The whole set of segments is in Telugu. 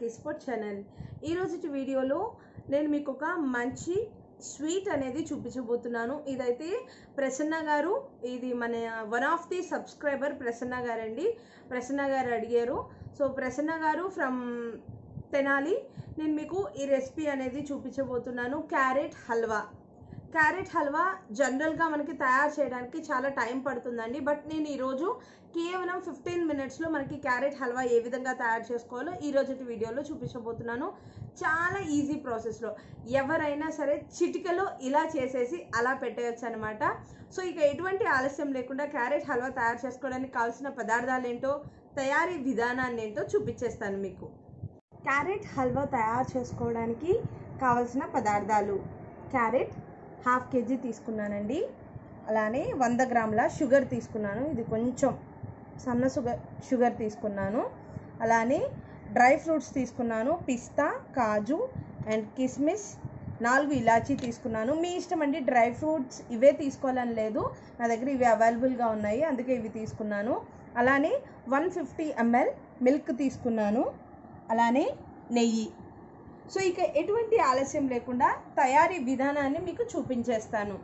ఆర్కే స్పోర్ట్ ఛానల్ ఈరోజు వీడియోలో నేను మీకు ఒక మంచి స్వీట్ అనేది చూపించబోతున్నాను ఇదైతే ప్రసన్న గారు ఇది మన one of the subscriber Prasanna గారు అండి ప్రసన్న గారు అడిగారు సో ప్రసన్న గారు ఫ్రమ్ తెనాలి నేను మీకు ఈ రెసిపీ అనేది చూపించబోతున్నాను క్యారెట్ హల్వా క్యారెట్ హల్వా జనరల్గా మనకి తయారు చేయడానికి చాలా టైం పడుతుందండి బట్ నేను ఈరోజు కేవలం ఫిఫ్టీన్ మినిట్స్లో మనకి క్యారెట్ హల్వా ఏ విధంగా తయారు చేసుకోవాలో ఈ రోజుటి వీడియోలో చూపించబోతున్నాను చాలా ఈజీ ప్రాసెస్లో ఎవరైనా సరే చిటికలో ఇలా చేసేసి అలా పెట్టేయచ్చు అనమాట సో ఇక ఎటువంటి ఆలస్యం లేకుండా క్యారెట్ హల్వా తయారు చేసుకోవడానికి కావాల్సిన పదార్థాలు ఏంటో తయారీ విధానాన్ని ఏంటో చూపించేస్తాను మీకు క్యారెట్ హల్వా తయారు చేసుకోవడానికి కావలసిన పదార్థాలు క్యారెట్ హాఫ్ కేజీ తీసుకున్నానండి అలానే వంద గ్రాముల షుగర్ తీసుకున్నాను ఇది కొంచెం సన్న షుగర్ షుగర్ తీసుకున్నాను అలానే డ్రై ఫ్రూట్స్ తీసుకున్నాను పిస్తా కాజు అండ్ కిస్మిస్ నాలుగు ఇలాచీ తీసుకున్నాను మీ ఇష్టం అండి డ్రై ఫ్రూట్స్ ఇవే తీసుకోవాలని లేదు నా దగ్గర ఇవి అవైలబుల్గా ఉన్నాయి అందుకే ఇవి తీసుకున్నాను అలానే వన్ ఫిఫ్టీ ఎంఎల్ మిల్క్ తీసుకున్నాను అలానే నెయ్యి సో ఇక ఎటువంటి ఆలస్యం లేకుండా తయారీ విధానాన్ని మీకు చూపించేస్తాను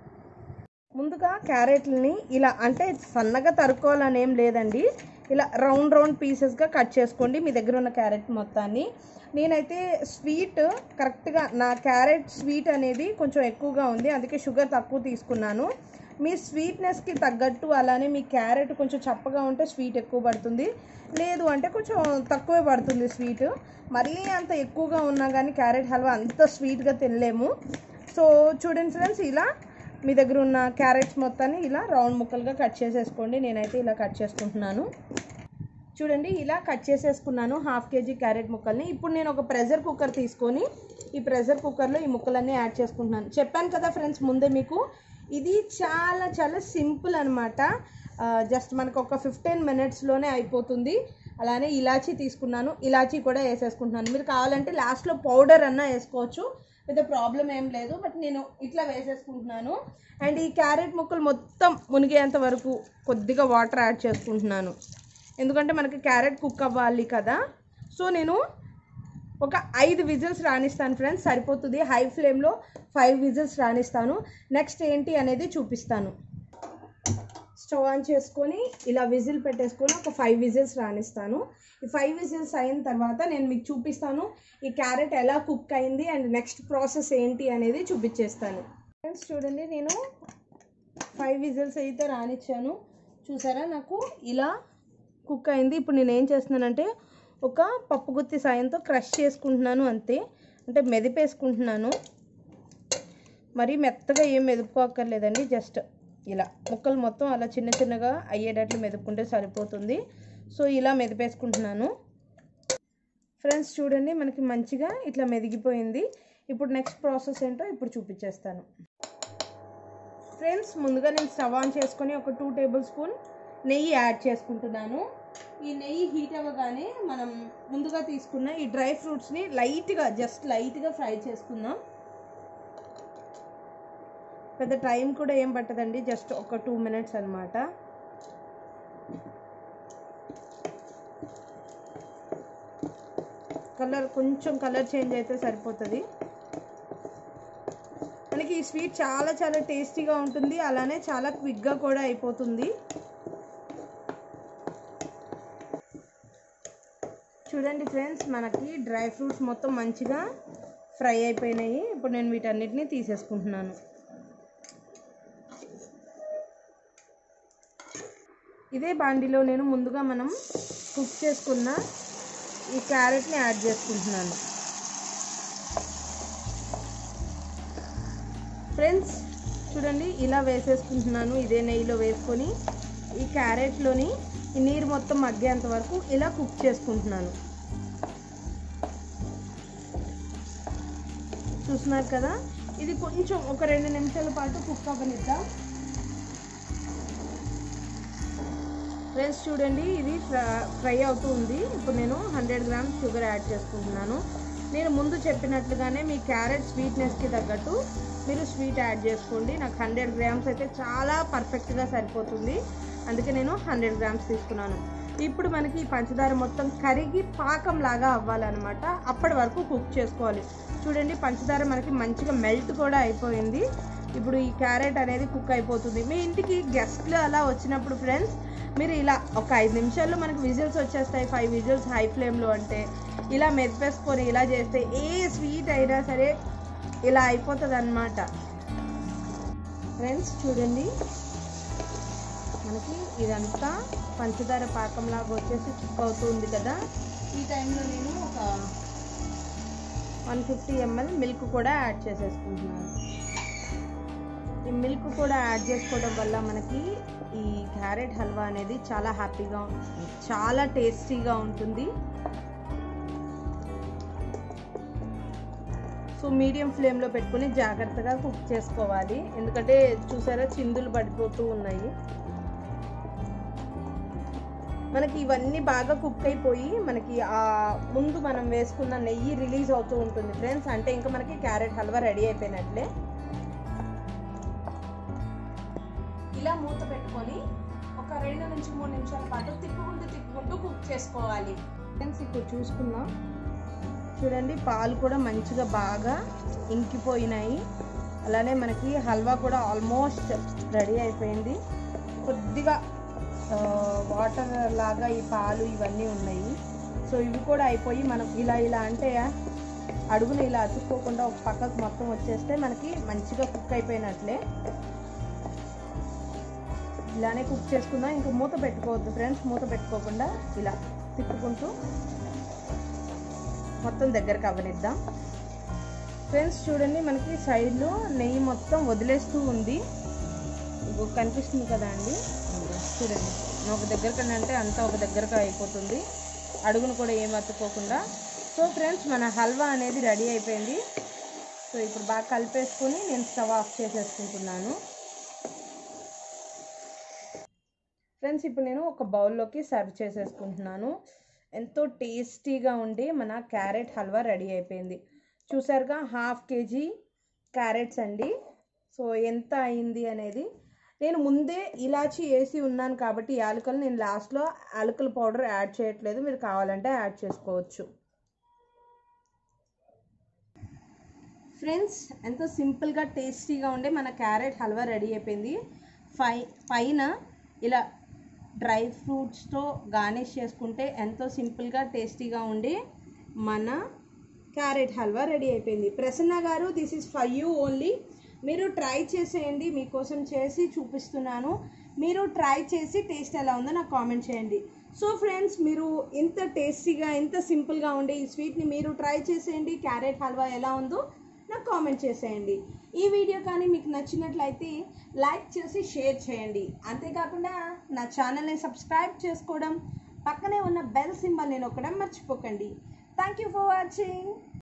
ముందుగా క్యారెట్లని ఇలా అంటే సన్నగా తరుక్కోవాలని ఏం లేదండి ఇలా రౌండ్ రౌండ్ పీసెస్గా కట్ చేసుకోండి మీ దగ్గర ఉన్న క్యారెట్ మొత్తాన్ని నేనైతే స్వీట్ కరెక్ట్గా నా క్యారెట్ స్వీట్ అనేది కొంచెం ఎక్కువగా ఉంది అందుకే షుగర్ తక్కువ తీసుకున్నాను మీ స్వీట్నెస్కి తగ్గట్టు అలానే మీ క్యారెట్ కొంచెం చప్పగా ఉంటే స్వీట్ ఎక్కువ పడుతుంది లేదు అంటే కొంచెం తక్కువే పడుతుంది స్వీట్ మరీ అంత ఎక్కువగా ఉన్నా కానీ క్యారెట్ హల్వా అంత స్వీట్గా తినలేము సో చూడండి ఫ్రెండ్స్ ఇలా మీ దగ్గర ఉన్న క్యారెట్స్ మొత్తాన్ని ఇలా రౌండ్ ముక్కలుగా కట్ చేసేసుకోండి నేనైతే ఇలా కట్ చేసుకుంటున్నాను చూడండి ఇలా కట్ చేసేసుకున్నాను హాఫ్ కేజీ క్యారెట్ ముక్కల్ని ఇప్పుడు నేను ఒక ప్రెషర్ కుక్కర్ తీసుకొని ఈ ప్రెషర్ కుక్కర్లో ఈ ముక్కలన్నీ యాడ్ చేసుకుంటున్నాను చెప్పాను కదా ఫ్రెండ్స్ ముందే మీకు ఇది చాలా చాలా సింపుల్ అనమాట జస్ట్ మనకు ఒక ఫిఫ్టీన్ మినిట్స్లోనే అయిపోతుంది అలానే ఇలాచీ తీసుకున్నాను ఇలాచీ కూడా వేసేసుకుంటున్నాను మీరు కావాలంటే లాస్ట్లో పౌడర్ అన్నా వేసుకోవచ్చు పెద్ద ప్రాబ్లం ఏం లేదు బట్ నేను ఇట్లా వేసేసుకుంటున్నాను అండ్ ఈ క్యారెట్ ముక్కలు మొత్తం మునిగేంత వరకు కొద్దిగా వాటర్ యాడ్ చేసుకుంటున్నాను ఎందుకంటే మనకి క్యారెట్ కుక్ అవ్వాలి కదా సో నేను ఒక ఐదు విజిల్స్ రాణిస్తాను ఫ్రెండ్స్ సరిపోతుంది హై ఫ్లేమ్లో ఫైవ్ విజిల్స్ రాణిస్తాను నెక్స్ట్ ఏంటి అనేది చూపిస్తాను స్టవ్ ఆన్ చేసుకొని ఇలా విజిల్ పెట్టేసుకొని ఒక ఫైవ్ విజిల్స్ రాణిస్తాను ఈ ఫైవ్ విజిల్స్ అయిన తర్వాత నేను మీకు చూపిస్తాను ఈ క్యారెట్ ఎలా కుక్ అయింది అండ్ నెక్స్ట్ ప్రాసెస్ ఏంటి అనేది చూపించేస్తాను ఫ్రెండ్స్ చూడండి నేను ఫైవ్ విజిల్స్ అయితే రానిచ్చాను చూసారా నాకు ఇలా కుక్ అయింది ఇప్పుడు నేను ఏం చేస్తున్నానంటే ఒక పప్పు గుత్తి సాయంతో క్రష్ చేసుకుంటున్నాను అంతే అంటే మెదిపేసుకుంటున్నాను మరీ మెత్తగా ఏం మెదుపుకోక్కర్లేదండి జస్ట్ ఇలా ముక్కలు మొత్తం అలా చిన్న చిన్నగా అయ్యేటట్లు మెదుపుకుంటే సరిపోతుంది సో ఇలా మెదిపేసుకుంటున్నాను ఫ్రెండ్స్ చూడండి మనకి మంచిగా ఇట్లా మెదిగిపోయింది ఇప్పుడు నెక్స్ట్ ప్రాసెస్ ఏంటో ఇప్పుడు చూపించేస్తాను ఫ్రెండ్స్ ముందుగా నేను స్టవ్ ఆన్ చేసుకొని ఒక టూ టేబుల్ స్పూన్ నెయ్యి యాడ్ చేసుకుంటున్నాను ఈ నెయ్యి హీట్ అవ్వగానే మనం ముందుగా తీసుకున్న ఈ డ్రై ఫ్రూట్స్ని లైట్గా జస్ట్ లైట్గా ఫ్రై చేసుకుందాం పెద్ద టైం కూడా ఏం పట్టదండి జస్ట్ ఒక టూ మినిట్స్ అనమాట కలర్ కొంచెం కలర్ చేంజ్ అయితే సరిపోతుంది మనకి ఈ స్వీట్ చాలా చాలా టేస్టీగా ఉంటుంది అలానే చాలా క్విక్గా కూడా అయిపోతుంది చూడండి ఫ్రెండ్స్ మనకి డ్రై ఫ్రూట్స్ మొత్తం మంచిగా ఫ్రై అయిపోయినాయి ఇప్పుడు నేను వీటన్నిటిని తీసేసుకుంటున్నాను ఇదే బాండిలో నేను ముందుగా మనం కుక్ చేసుకున్న ఈ క్యారెట్ని యాడ్ చేసుకుంటున్నాను ఫ్రెండ్స్ చూడండి ఇలా వేసేసుకుంటున్నాను ఇదే నెయ్యిలో వేసుకొని ఈ క్యారెట్లోని ఈ నీరు మొత్తం మగ్గేంత వరకు ఇలా కుక్ చేసుకుంటున్నాను చూస్తున్నారు కదా ఇది కొంచెం ఒక రెండు నిమిషాల పాటు కుక్ అవ్వనిద్దాం ఫ్రెండ్స్ చూడండి ఇది ఫ్రై అవుతూ ఉంది ఇప్పుడు నేను హండ్రెడ్ గ్రామ్స్ షుగర్ యాడ్ చేసుకుంటున్నాను నేను ముందు చెప్పినట్లుగానే మీ క్యారెట్ స్వీట్నెస్కి తగ్గట్టు మీరు స్వీట్ యాడ్ చేసుకోండి నాకు హండ్రెడ్ గ్రామ్స్ అయితే చాలా పర్ఫెక్ట్గా సరిపోతుంది అందుకే నేను హండ్రెడ్ గ్రామ్స్ తీసుకున్నాను ఇప్పుడు మనకి ఈ పంచదార మొత్తం కరిగి పాకం లాగా అవ్వాలన్నమాట అప్పటి వరకు కుక్ చేసుకోవాలి చూడండి పంచదార మనకి మంచిగా మెల్ట్ కూడా అయిపోయింది ఇప్పుడు ఈ క్యారెట్ అనేది కుక్ అయిపోతుంది మీ ఇంటికి గెస్ట్లు అలా వచ్చినప్పుడు ఫ్రెండ్స్ మీరు ఇలా ఒక ఐదు నిమిషాల్లో మనకి విజిల్స్ వచ్చేస్తాయి ఫైవ్ విజిల్స్ హై ఫ్లేమ్లో అంటే ఇలా మెదిపేసుకొని ఇలా చేస్తే ఏ స్వీట్ అయినా సరే ఇలా అయిపోతుంది అనమాట ఫ్రెండ్స్ చూడండి మనకి ఇదంతా పంచదార పాకంలాగా వచ్చేసి కుక్ అవుతుంది కదా ఈ టైంలో నేను ఒక వన్ ఫిఫ్టీ ఎంఎల్ మిల్క్ కూడా యాడ్ చేసేసుకుంటున్నాను ఈ మిల్క్ కూడా యాడ్ చేసుకోవడం వల్ల మనకి ఈ క్యారెట్ హల్వా అనేది చాలా హ్యాపీగా చాలా టేస్టీగా ఉంటుంది సో మీడియం ఫ్లేమ్లో పెట్టుకుని జాగ్రత్తగా కుక్ చేసుకోవాలి ఎందుకంటే చూసారా చిందులు పడిపోతూ ఉన్నాయి మనకి ఇవన్నీ బాగా కుక్ అయిపోయి మనకి ఆ ముందు మనం వేసుకున్న నెయ్యి రిలీజ్ అవుతూ ఉంటుంది ఫ్రెండ్స్ అంటే ఇంకా మనకి క్యారెట్ హల్వా రెడీ అయిపోయినట్లే ఇలా మూత పెట్టుకొని ఒక రెండు నుంచి మూడు నిమిషాల పాటు తిప్పుకుంటూ తిప్పుకుంటూ కుక్ చేసుకోవాలి ఫ్రెండ్స్ ఇప్పుడు చూసుకుందాం చూడండి పాలు కూడా మంచిగా బాగా ఇంకిపోయినాయి అలానే మనకి హల్వా కూడా ఆల్మోస్ట్ రెడీ అయిపోయింది కొద్దిగా వాటర్ లాగా ఈ పాలు ఇవన్నీ ఉన్నాయి సో ఇవి కూడా అయిపోయి మనం ఇలా ఇలా అంటే అడుగున ఇలా అతుక్కోకుండా ఒక పక్కకు మొత్తం వచ్చేస్తే మనకి మంచిగా కుక్ అయిపోయినట్లే ఇలానే కుక్ చేసుకుందాం ఇంకా మూత పెట్టుకోవద్దు ఫ్రెండ్స్ మూత పెట్టుకోకుండా ఇలా తిప్పుకుంటూ మొత్తం దగ్గరకు అవ్వనిద్దాం ఫ్రెండ్స్ చూడండి మనకి సైడ్లో నెయ్యి మొత్తం వదిలేస్తూ ఉంది ఇగో కనిపిస్తుంది కదా అండి ఇదిగో చూడండి ఒక దగ్గరకన్నా అంటే అంతా ఒక దగ్గరగా అయిపోతుంది అడుగును కూడా ఏం అతుక్కోకుండా సో ఫ్రెండ్స్ మన హల్వా అనేది రెడీ అయిపోయింది సో ఇప్పుడు బాగా కలిపేసుకొని నేను స్టవ్ ఆఫ్ చేసేసుకుంటున్నాను ఫ్రెండ్స్ ఇప్పుడు నేను ఒక బౌల్లోకి సర్వ్ చేసేసుకుంటున్నాను ఎంతో టేస్టీగా ఉండి మన క్యారెట్ హల్వా రెడీ అయిపోయింది చూసారుగా హాఫ్ కేజీ క్యారెట్స్ అండి సో ఎంత అయింది అనేది నేను ముందే ఇలాచి వేసి ఉన్నాను కాబట్టి యాలకలు నేను లాస్ట్లో యాలకల పౌడర్ యాడ్ చేయట్లేదు మీరు కావాలంటే యాడ్ చేసుకోవచ్చు ఫ్రెండ్స్ ఎంతో సింపుల్గా టేస్టీగా ఉండే మన క్యారెట్ హల్వా రెడీ అయిపోయింది పై పైన ఇలా డ్రై ఫ్రూట్స్తో గార్నిష్ చేసుకుంటే ఎంతో సింపుల్గా టేస్టీగా ఉండి మన క్యారెట్ హల్వా రెడీ అయిపోయింది ప్రసన్న గారు this is for you only మీరు ట్రై చేసేయండి మీకోసం చేసి చూపిస్తున్నాను మీరు ట్రై చేసి టేస్ట్ ఎలా ఉందో నాకు కామెంట్ చేయండి సో ఫ్రెండ్స్ మీరు ఇంత టేస్టీగా ఇంత సింపుల్గా ఉండే ఈ స్వీట్ని మీరు ట్రై చేసేయండి క్యారెట్ హల్వా ఎలా ఉందో నాకు కామెంట్ చేసేయండి ఈ వీడియో కానీ మీకు నచ్చినట్లయితే లైక్ చేసి షేర్ చేయండి అంతేకాకుండా నా ఛానల్ని సబ్స్క్రైబ్ చేసుకోవడం పక్కనే ఉన్న బెల్ సింబల్ని నొక్కడం మర్చిపోకండి థ్యాంక్ యూ ఫర్ వాచింగ్